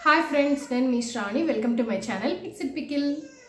hi friends నేను మీ Shravani welcome to my channel it's it pickle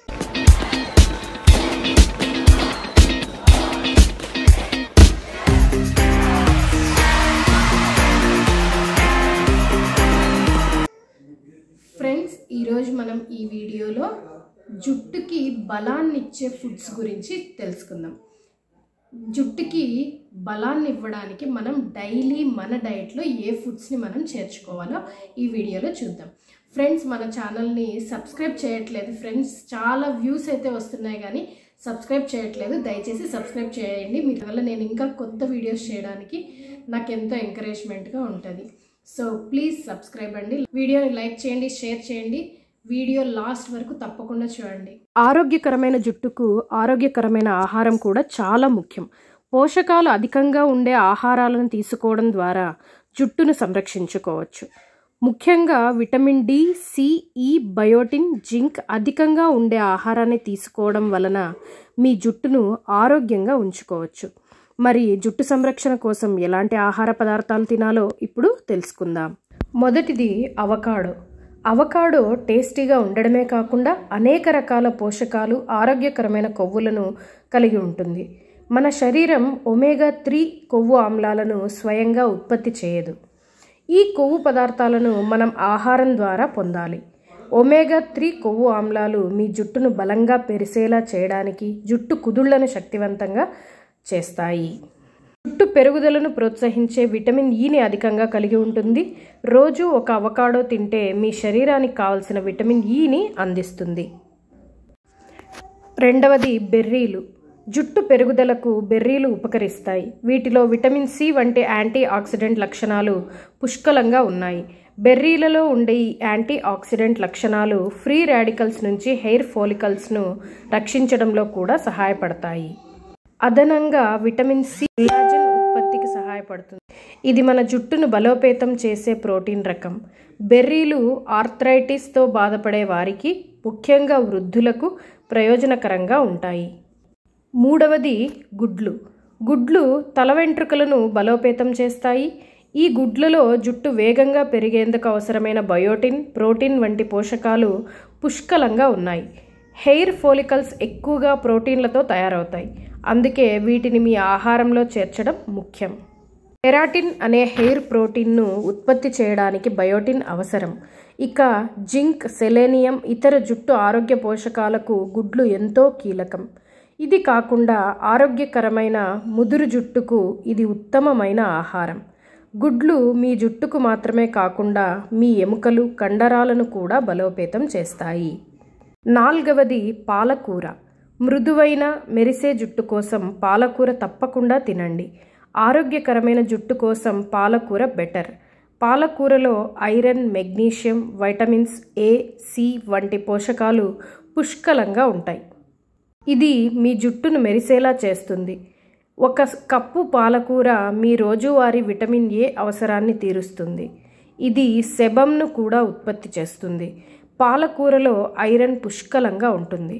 friends ఈరోజు మనం ఈ వీడియోలో జుట్టుకి బలాన్ని ఇచ్చే ఫుడ్స్ గురించి తెలుసుకుందాం జుట్టుకి బలాన్ని ఇవ్వడానికి మనం డైలీ మన డైట్లో ఏ ఫుడ్స్ని మనం చేర్చుకోవాలో ఈ వీడియోలో చూద్దాం ఫ్రెండ్స్ మన ఛానల్ని సబ్స్క్రైబ్ చేయట్లేదు ఫ్రెండ్స్ చాలా వ్యూస్ అయితే వస్తున్నాయి కానీ సబ్స్క్రైబ్ చేయట్లేదు దయచేసి సబ్స్క్రైబ్ చేయండి మీ వల్ల నేను ఇంకా కొత్త వీడియోస్ చేయడానికి నాకు ఎంతో ఎంకరేజ్మెంట్గా ఉంటుంది సో ప్లీజ్ సబ్స్క్రైబ్ అండి వీడియోని లైక్ చేయండి షేర్ చేయండి వీడియో లాస్ట్ వరకు తప్పకుండా చూడండి ఆరోగ్యకరమైన జుట్టుకు ఆరోగ్యకరమైన ఆహారం కూడా చాలా ముఖ్యం పోషకాలు అధికంగా ఉండే ఆహారాలను తీసుకోవడం ద్వారా జుట్టును సంరక్షించుకోవచ్చు ముఖ్యంగా vitamin D C E biotin zinc అధికంగా ఉండే ఆహారాన్ని తీసుకోవడం వలన మీ జుట్టును ఆరోగ్యంగా ఉంచుకోవచ్చు మరి జుట్టు సంరక్షణ కోసం ఎలాంటి ఆహార పదార్థాలు తినాలో ఇప్పుడు తెలుసుకుందాం మొదటిది అవకాడో అవకాడో టేస్టీగా ఉండడమే కాకుండా అనేక రకాల పోషకాలు ఆరోగ్యకరమైన కొవ్వులను కలిగి ఉంటుంది మన శరీరం ఒమేగా త్రీ కొవ్వు ఆమ్లాలను స్వయంగా ఉత్పత్తి చేయదు ఈ కొవ్వు పదార్థాలను మనం ఆహారం ద్వారా పొందాలి ఒమేగా త్రీ కొవ్వు ఆమ్లాలు మీ జుట్టును బలంగా పెరిసేలా చేయడానికి జుట్టు కుదుళ్లను శక్తివంతంగా చేస్తాయి జుట్టు పెరుగుదలను ప్రోత్సహించే విటమిన్ ఈని అధికంగా కలిగి ఉంటుంది రోజు ఒక అవకాడో తింటే మీ శరీరానికి కావలసిన విటమిన్ ఈని అందిస్తుంది రెండవది బెర్రీలు జుట్టు పెరుగుదలకు బెర్రీలు ఉపకరిస్తాయి వీటిలో విటమిన్ సి వంటి యాంటీ ఆక్సిడెంట్ లక్షణాలు పుష్కలంగా ఉన్నాయి బెర్రీలలో ఉండే ఈ యాంటీ ఆక్సిడెంట్ లక్షణాలు ఫ్రీ రాడికల్స్ నుంచి హెయిర్ ఫోలికల్స్ను రక్షించడంలో కూడా సహాయపడతాయి అదనంగా విటమిన్ సి కొల్లాజెన్ ఉత్పత్తికి సహాయపడుతుంది ఇది మన జుట్టును బలోపేతం చేసే ప్రోటీన్ రకం బెర్రీలు ఆర్థరైటిస్తో బాధపడే వారికి ముఖ్యంగా వృద్ధులకు ప్రయోజనకరంగా ఉంటాయి మూడవది గుడ్లు గుడ్లు తల వెంట్రుకలను బలోపేతం చేస్తాయి ఈ గుడ్లలో జుట్టు వేగంగా పెరిగేందుకు అవసరమైన బయోటిన్ ప్రోటీన్ వంటి పోషకాలు పుష్కలంగా ఉన్నాయి హెయిర్ ఫోలికల్స్ ఎక్కువగా ప్రోటీన్లతో తయారవుతాయి అందుకే వీటిని మీ ఆహారంలో చేర్చడం ముఖ్యం కెరాటిన్ అనే హెయిర్ ప్రోటీన్ను ఉత్పత్తి చేయడానికి బయోటిన్ అవసరం ఇక జింక్ సెలేనియం ఇతర జుట్టు ఆరోగ్య పోషకాలకు గుడ్లు ఎంతో కీలకం ఇది కాకుండా ఆరోగ్యకరమైన ముదురు జుట్టుకు ఇది ఉత్తమమైన ఆహారం గుడ్లు మీ జుట్టుకు మాత్రమే కాకుండా మీ ఎముకలు కండరాలను కూడా బలోపేతం చేస్తాయి నాల్గవది పాలకూర మృదువైన మెరిసే జుట్టు కోసం పాలకూర తప్పకుండా తినండి ఆరోగ్యకరమైన జుట్టు కోసం పాలకూర బెటర్ పాలకూరలో iron magnesium vitamins A C వంటి పోషకాలు పుష్కలంగా ఉంటాయి ఇది మీ జుట్టును మెరిసేలా చేస్తుంది ఒక కప్పు పాలకూర మీ రోజువారీ విటమిన్ ఏ అవసరాన్ని తీరుస్తుంది ఇది సెబంను కూడా ఉత్పత్తి చేస్తుంది పాలకూరలో ఐరన్ పుష్కలంగా ఉంటుంది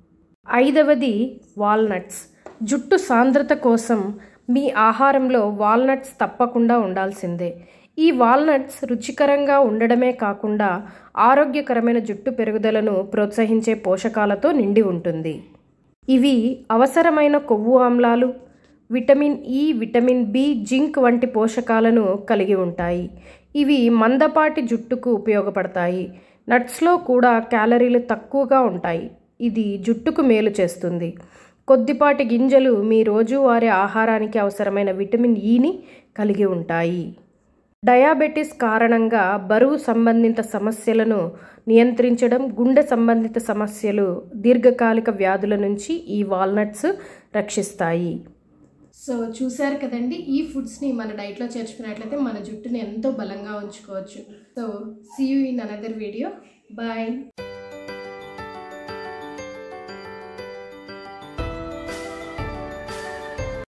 ఐదవది వాల్నట్స్ జుట్టు సాంద్రత కోసం మీ ఆహారంలో వాల్నట్స్ తప్పకుండా ఉండాల్సిందే ఈ వాల్నట్స్ రుచికరంగా ఉండడమే కాకుండా ఆరోగ్యకరమైన జుట్టు పెరుగుదలను ప్రోత్సహించే పోషకాలతో నిండి ఉంటుంది ఇవి అవసరమైన కొవ్వు ఆమ్లాలు vitamin E vitamin B zinc వంటి పోషకాలను కలిగి ఉంటాయి ఇవి మందపాటి జుట్టుకు ఉపయోగపడతాయి నట్స్లో కూడా క్యాలరీలు తక్కువగా ఉంటాయి ఇది జుట్టుకు మేలు చేస్తుంది కొద్దిపాటి గింజలు మీ రోజువారీ ఆహారానికి అవసరమైన విటమిన్ ఈని కలిగి ఉంటాయి డయాబెటిస్ కారణంగా బరువు సంబంధిత సమస్యలను నియంత్రించడం గుండె సంబంధిత సమస్యలు దీర్ఘకాలిక వ్యాధుల నుంచి ఈ వాల్నట్స్ రక్షిస్తాయి సో చూశారు కదండి ఈ ఫుడ్స్ని మన డైట్లో చేర్చుకున్నట్లయితే మన జుట్టుని ఎంతో బలంగా ఉంచుకోవచ్చు so see you in another video bye